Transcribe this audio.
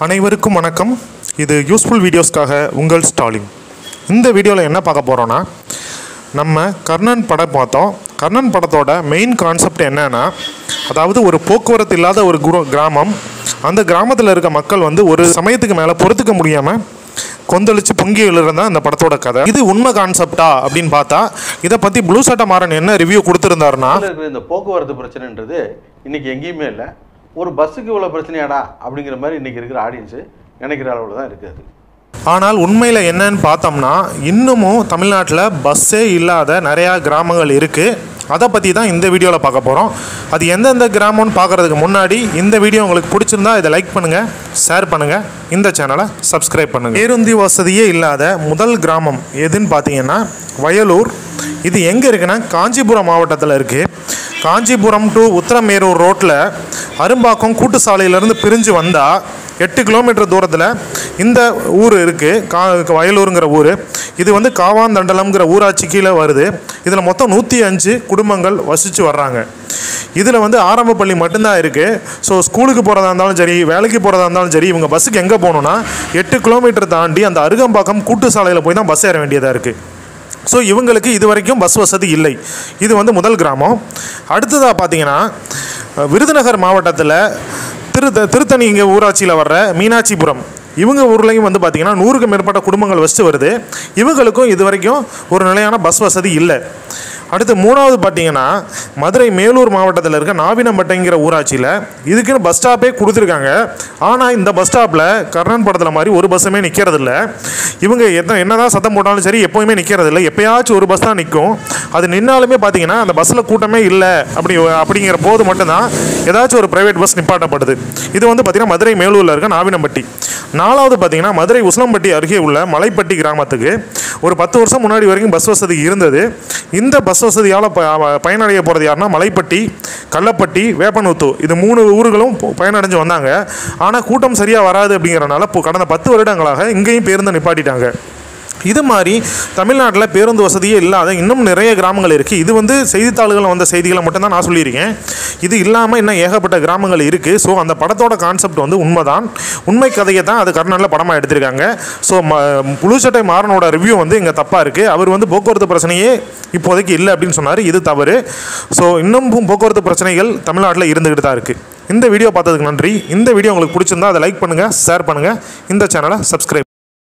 அனைவருக்கும் வணக்கம் இது யூஸ்ஃபுல் வீடியோஸ்க்காக உங்கள் ஸ்டாலின் இந்த வீடியோவில் என்ன பார்க்க போகிறோன்னா நம்ம கர்ணன் படம் பார்த்தோம் கர்ணன் படத்தோட மெயின் கான்செப்ட் என்னன்னா அதாவது ஒரு போக்குவரத்து இல்லாத ஒரு குரு கிராமம் அந்த கிராமத்தில் இருக்க மக்கள் வந்து ஒரு சமயத்துக்கு மேலே பொறுத்துக்க முடியாமல் கொந்தளிச்சு பொங்கி எழுறதான் இந்த படத்தோட கதை இது உண்மை கான்செப்டா அப்படின்னு பார்த்தா இதை பற்றி ப்ளூ சட்டை மாறன் என்ன ரிவ்யூ கொடுத்துருந்தாருன்னா நாட்டில் இருக்கிற இந்த போக்குவரத்து பிரச்சனைன்றது இன்னைக்கு எங்கேயுமே இல்லை ஒரு பஸ்ஸுக்கு இவ்வளோ பிரச்சனையாடா அப்படிங்கிற மாதிரி இன்னைக்கு இருக்கிற ஆடியன்ஸு நினைக்கிற அளவில் தான் இருக்குது அது ஆனால் உண்மையில் என்னன்னு பார்த்தோம்னா இன்னமும் தமிழ்நாட்டில் பஸ்ஸே இல்லாத நிறையா கிராமங்கள் இருக்குது அதை பற்றி தான் இந்த வீடியோவில் பார்க்க போகிறோம் அது எந்தெந்த கிராமம்னு பார்க்குறதுக்கு முன்னாடி இந்த வீடியோ உங்களுக்கு பிடிச்சிருந்தா இதை லைக் பண்ணுங்கள் ஷேர் பண்ணுங்கள் இந்த சேனலை சப்ஸ்கிரைப் பண்ணுங்கள் பேருந்து வசதியே இல்லாத முதல் கிராமம் எதுன்னு பார்த்தீங்கன்னா வயலூர் இது எங்கே இருக்குன்னா காஞ்சிபுரம் மாவட்டத்தில் இருக்குது காஞ்சிபுரம் டு உத்தரமேரூர் ரோட்டில் அரும்பாக்கம் கூட்டு சாலையிலேருந்து பிரிஞ்சு வந்தால் எட்டு கிலோமீட்டர் தூரத்தில் இந்த ஊர் இருக்குது கா வயலூருங்கிற ஊர் இது வந்து காவாந்தண்டலம்ங்கிற ஊராட்சி கீழே வருது இதில் மொத்தம் நூற்றி அஞ்சு குடும்பங்கள் வசித்து வர்றாங்க இதில் வந்து ஆரம்ப பள்ளி மட்டும்தான் இருக்குது ஸோ ஸ்கூலுக்கு போகிறதா இருந்தாலும் சரி வேலைக்கு போகிறதா இருந்தாலும் சரி இவங்க பஸ்ஸுக்கு எங்கே போகணுன்னா எட்டு கிலோமீட்டர் தாண்டி அந்த அருகம்பாக்கம் கூட்டு சாலையில் போய் தான் பஸ் ஏற வேண்டியதாக இருக்குது ஸோ இவங்களுக்கு இது வரைக்கும் பஸ் வசதி இல்லை இது வந்து முதல் கிராமம் அடுத்ததாக பார்த்தீங்கன்னா அஹ், விருதுநகர் மாவட்டத்தில் திரு திருத்தணி இங்கே ஊராட்சியில் வர்ற மீனாட்சிபுரம் இவங்க ஊர்லேயும் வந்து பார்த்திங்கன்னா நூறுக்கு மேற்பட்ட குடும்பங்கள் வசித்து வருது இவங்களுக்கும் இது வரைக்கும் ஒரு நிலையான பஸ் வசதி இல்லை அடுத்து மூணாவது பார்த்தீங்கன்னா மதுரை மேலூர் மாவட்டத்தில் இருக்க நாவினம்பட்டைங்கிற ஊராட்சியில் இதுக்குன்னு பஸ் ஸ்டாப்பே கொடுத்துருக்காங்க ஆனால் இந்த பஸ் ஸ்டாப்பில் கர்ணன் படத்தில் மாதிரி ஒரு பஸ்ஸுமே நிற்கிறதில்ல இவங்க என்ன என்னதான் சத்தம் போட்டாலும் சரி எப்போயுமே நிற்கிறதில்ல எப்பயாச்சும் ஒரு பஸ் தான் நிற்கும் அது நின்னாலுமே பார்த்தீங்கன்னா அந்த பஸ்ஸில் கூட்டமே இல்லை அப்படி அப்படிங்கிற போது மட்டும்தான் ஏதாச்சும் ஒரு ப்ரைவேட் பஸ் நிப்பாட்டப்படுது இது வந்து பார்த்திங்கன்னா மதுரை மேலூரில் இருக்க நாவினம்பட்டி நாலாவது பார்த்தீங்கன்னா மதுரை உசிலம்பட்டி அருகே உள்ள மலைப்பட்டி கிராமத்துக்கு ஒரு பத்து வருஷம் முன்னாடி வரைக்கும் பஸ் வசதி இருந்தது இந்த பஸ் வசதியால் ப பயனடைய போகிறது யாருன்னா மலைப்பட்டி கள்ளப்பட்டி வேப்பனூத்து இது மூணு ஊர்களும் போ- பயனடைஞ்சு வந்தாங்க ஆனால் கூட்டம் சரியாக வராது அப்படிங்கிறனால இப்போ கடந்த பத்து வருடங்களாக இங்கேயும் பேருந்து நிப்பாட்டிட்டாங்க இது மாதிரி தமிழ்நாட்டில் பேருந்து வசதியே இல்லாத இன்னும் நிறைய கிராமங்கள் இருக்குது இது வந்து செய்தித்தாள்களில் வந்த செய்திகளை மட்டும்தான் நான் சொல்லியிருக்கேன் இது இல்லாமல் இன்னும் ஏகப்பட்ட கிராமங்கள் இருக்குது ஸோ அந்த படத்தோட கான்செப்ட் வந்து உண்மைதான் உண்மை கதையை தான் அது கர்நாடில் படமாக எடுத்திருக்காங்க ஸோ ம புழுச்சட்டை மாறனோட ரிவ்யூ வந்து இங்கே தப்பாக இருக்குது அவர் வந்து போக்குவரத்து பிரச்சனையே இப்போதைக்கு இல்லை அப்படின்னு சொன்னார் இது தவறு ஸோ இன்னும் போக்குவரத்து பிரச்சனைகள் தமிழ்நாட்டில் இருந்துக்கிட்டு தான் இருக்குது இந்த வீடியோ பார்த்ததுக்கு நன்றி இந்த வீடியோ உங்களுக்கு பிடிச்சிருந்தா அதை லைக் பண்ணுங்கள் ஷேர் பண்ணுங்கள் இந்த சேனலை சப்ஸ்கிரைப்